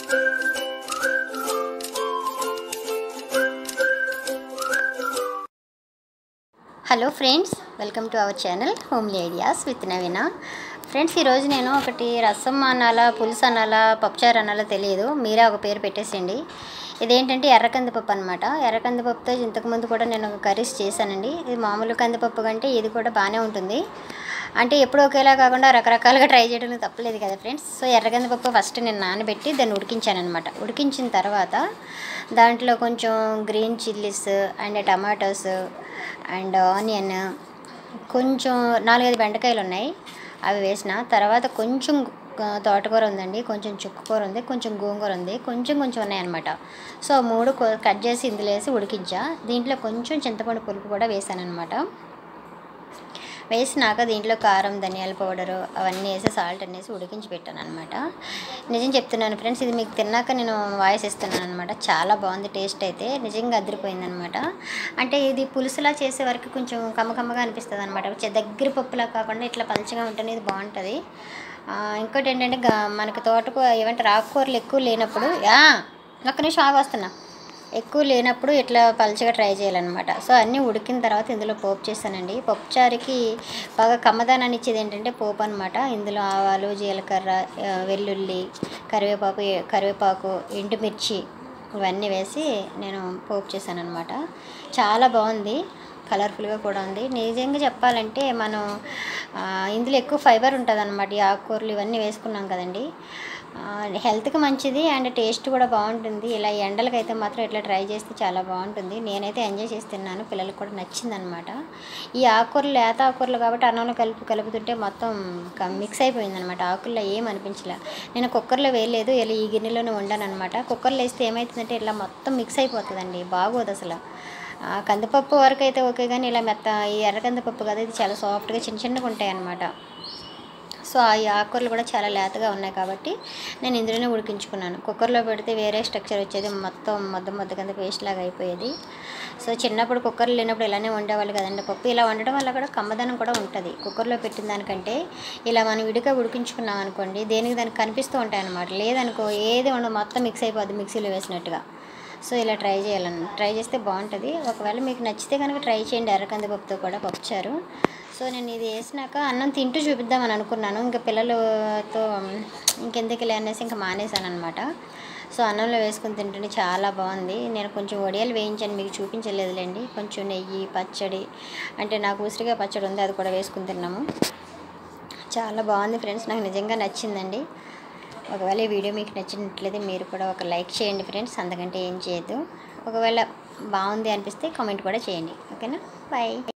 hello friends welcome to our channel homely ideas with Naveena friends ఈరోజు నేను ఒకటి రసం అనాలా పులుసు అనాలా పప్పుచారు అనాలా తెలియదు మీరే ఒక పేరు పెట్టేసేయండి ఇదేంటంటే ఎర్ర కందిపప్పు అనమాట ఎర్ర కందిపప్పుతో ఇంతకుముందు కూడా నేను ఒక కర్రీస్ చేశానండి ఇది మామూలు కందిపప్పు కంటే ఇది కూడా బాగానే ఉంటుంది అంటే ఎప్పుడు ఒకేలా కాకుండా రకరకాలుగా ట్రై చేయడం తప్పలేదు కదా ఫ్రెండ్స్ సో ఎర్ర కందిపప్పు ఫస్ట్ నేను నానబెట్టి దాన్ని ఉడికించాను అనమాట ఉడికించిన తర్వాత దాంట్లో కొంచెం green chillies and tomatoes and onion కొంచెం నాలుగైదు బెండకాయలు ఉన్నాయి అవి వేసిన తర్వాత కొంచెం గు- తోటకూర ఉందండి కొంచెం చుక్కకూర ఉంది కొంచెం గోంగూర ఉంది కొంచెం కొంచెం ఉన్నాయన్నమాట సో ఆ మూడు కో- కట్ చేసి ఇందులో వేసి ఉడికించా దీంట్లో కొంచెం చింతపండు పులుపు కూడా వేసాను అనమాట వేసినాక దీంట్లో కారం ధనియాల పౌడరు అవన్నీ వేసి సాల్ట్ అనేసి ఉడికించి పెట్టాను అనమాట నిజం చెప్తున్నాను ఫ్రెండ్స్ ఇది మీకు తిన్నాక నేను వాయిస్ ఇస్తున్నాను అనమాట చాలా బాగుంది టేస్ట్ అయితే నిజంగా అదిరిపోయింది అనమాట అంటే ఇది పులుసులా చేసే వరకు కొంచెం కమ్మకమ్మగా అనిపిస్తుంది అనమాట దగ్గర పప్పులా కాకుండా ఇట్లా పలుచగా ఉంటేనే ఇది బాగుంటుంది ఆ, ఇంకోటి ఏంటంటే గా- మనకి తోటకు ఏమంటారు ఆకుకూరలు ఎక్కువ లేనప్పుడు ఆ, ఒక్క నిమిషం ఆగి వస్తున్నా ఎక్కువ లేనప్పుడు ఇట్లా పలుచగా ట్రై చేయాలన్నమాట సో అన్నీ ఉడికిన తర్వాత ఇందులో పోపు చేశానండి పప్పుచారుకి బాగా కమ్మదానాన్ని ఇచ్చేది ఏంటంటే పోపు అనమాట ఇందులో ఆవాలు జీలకర్ర ఆ, వెల్లుల్లి కరివేపాకు కరివేపాకు ఎండుమిర్చి ఇవన్నీ వేసి నేను పోపు చేశాను అనమాట చాలా బాగుంది కలర్ఫుల్గా కూడా ఉంది నిజంగా చెప్పాలంటే మనం ఆ, ఇందులో ఎక్కువ ఫైబర్ ఉంటుంది అనమాట ఈ ఆకుకూరలు ఇవన్నీ వేసుకున్నాం కదండి ఆ, హెల్త్కి మంచిది అండ్ టేస్ట్ కూడా బాగుంటుంది ఇలా ఎండలకి అయితే మాత్రం ఇట్లా ట్రై చేస్తే చాలా బాగుంటుంది నేనైతే ఎంజాయ్ చేసి తిన్నాను పిల్లలకు కూడా నచ్చిందనమాట ఈ ఆకుకూరలు లేత ఆకుకూరలు కాబట్టి అన్నంలో కలిపి కలుపుతుంటే మొత్తం మిక్స్ అయిపోయింది అనమాట ఆకుల్లో ఏం అనిపించలే నేను కుక్కర్లో వేయలేదు ఇలా ఈ గిన్నెలోనే వండాను అనమాట కుక్కర్లో వేస్తే ఏమవుతుందంటే ఇలా మొత్తం మిక్స్ అయిపోతుందండి బాగోదు అసలు ఆ, కందిపప్పు వరకు అయితే ఓకే కానీ ఇలా మెత్త ఈ ఎర్ర కందిపప్పు కదా ఇది చాలా సాఫ్ట్గా చిన్న చిన్నగా ఉంటాయి అన్నమాట సో ఆ ఈ ఆకుకూరలు కూడా చాలా లేతగా ఉన్నాయి కాబట్టి నేను ఇందులోనే ఉడికించుకున్నాను కుక్కర్లో పెడితే వేరే స్ట్రక్చర్ వచ్చేది మొత్తం ముద్ద ముద్ద కింద పేస్ట్ లాగా అయిపోయేది సో చిన్నప్పుడు కుక్కర్లు లేనప్పుడు ఇలానే వండేవాళ్ళు కదండి పప్పు ఇలా వండడం వల్ల కూడా కమ్మదనం కూడా ఉంటుంది కుక్కర్లో పెట్టిన దానికంటే ఇలా మనం విడిగా ఉడికించుకున్నాం అనుకోండి దేనికి దానికి కనిపిస్తూ ఉంటాయి అన్నమాట లేదనుకో ఏది ఉండదు మొత్తం మిక్స్ అయిపోద్ది మిక్సీలో వేసినట్టుగా సో ఇలా ట్రై చేయాలని ట్రై చేస్తే బాగుంటుంది ఒకవేళ మీకు నచ్చితే కనుక ట్రై చేయండి ఎర్రకందిపప్పుతో కూడా పప్పుచారు సో నేను ఇది వేసినాక అన్నం తింటూ చూపిద్దామని అనుకున్నాను ఇంకా పిల్లలతో ఇంకెందుకులే అనేసి ఇంకా మానేశాను అనమాట సో అన్నంలో వేసుకుని తింటుంటే చాలా బాగుంది నేను కొంచెం వడియాలు వేయించాను మీకు చూపించలేదులేండి కొంచెం నెయ్యి పచ్చడి అంటే నాకు ఉసిరిగా పచ్చడి ఉంది అది కూడా వేసుకుని తిన్నాము చాలా బాగుంది ఫ్రెండ్స్ నాకు నిజంగా నచ్చిందండి ఒకవేళ ఈ వీడియో మీకు నచ్చినట్లయితే మీరు కూడా ఒక లైక్ చేయండి ఫ్రెండ్స్ అంతకంటే ఏం చేయొద్దు ఒకవేళ బాగుంది అనిపిస్తే కామెంట్ కూడా చేయండి ఓకేనా బాయ్